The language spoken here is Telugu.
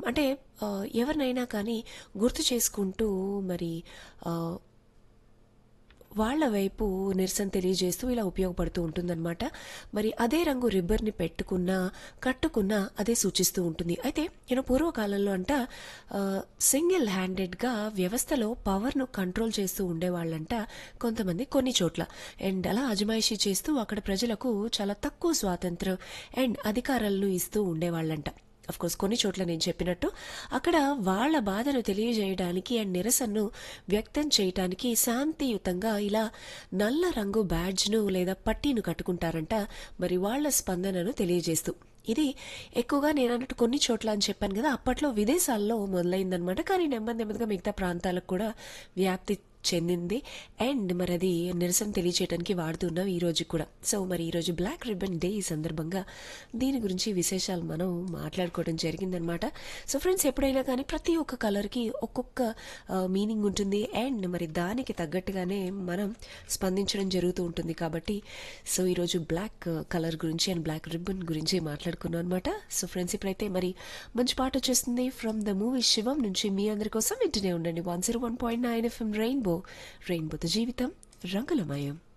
అంటే ఆ, ఎవరినైనా కానీ గుర్తు చేసుకుంటూ మరి ఆ, వాళ్ళ వైపు నిరసన తెలియజేస్తూ ఇలా ఉపయోగపడుతూ ఉంటుందన్నమాట మరి అదే రంగు రిబ్బర్ని పెట్టుకున్నా కట్టుకున్నా అదే సూచిస్తూ ఉంటుంది అయితే నేను పూర్వకాలంలో అంట సింగిల్ హ్యాండెడ్గా వ్యవస్థలో పవర్ను కంట్రోల్ చేస్తూ ఉండేవాళ్ళంట కొంతమంది కొన్ని చోట్ల అండ్ అలా అజమాయిషీ చేస్తూ అక్కడ ప్రజలకు చాలా తక్కువ స్వాతంత్రం అండ్ అధికారాలను ఇస్తూ ఉండేవాళ్ళంట అఫ్ కోర్స్ కొన్ని చోట్ల నేను చెప్పినట్టు అక్కడ వాళ్ళ బాధను తెలియజేయడానికి అండ్ నిరసనను వ్యక్తం చేయడానికి శాంతియుతంగా ఇలా నల్ల రంగు బ్యాడ్జ్ను లేదా పట్టీను కట్టుకుంటారంట మరి వాళ్ళ స్పందనను తెలియజేస్తూ ఇది ఎక్కువగా నేను అన్నట్టు కొన్ని చోట్ల అని చెప్పాను కదా అప్పట్లో విదేశాల్లో మొదలైందనమాట కానీ నెమ్మది నెమ్మదిగా మిగతా ప్రాంతాలకు కూడా వ్యాప్తి చెందింది అండ్ మరి అది నిరసన తెలియచేయడానికి వాడుతున్నాం ఈ రోజు కూడా సో మరి ఈ రోజు బ్లాక్ రిబ్బన్ డే ఈ సందర్భంగా దీని గురించి విశేషాలు మనం మాట్లాడుకోవడం జరిగిందనమాట సో ఫ్రెండ్స్ ఎప్పుడైనా కానీ ప్రతి ఒక్క కలర్కి ఒక్కొక్క మీనింగ్ ఉంటుంది అండ్ మరి దానికి తగ్గట్టుగానే మనం స్పందించడం జరుగుతూ ఉంటుంది కాబట్టి సో ఈరోజు బ్లాక్ కలర్ గురించి అండ్ బ్లాక్ రిబ్బన్ గురించి మాట్లాడుకున్నాం అనమాట సో ఫ్రెండ్స్ ఇప్పుడైతే మరి మంచి పాట వచ్చేస్తుంది ఫ్రమ్ ద మూవీ శివం నుంచి మీ అందరి కోసం వింటూనే ఉండండి one zero one point nine FM rainbow రెయిన్బోతో జీవితం రంగులమయం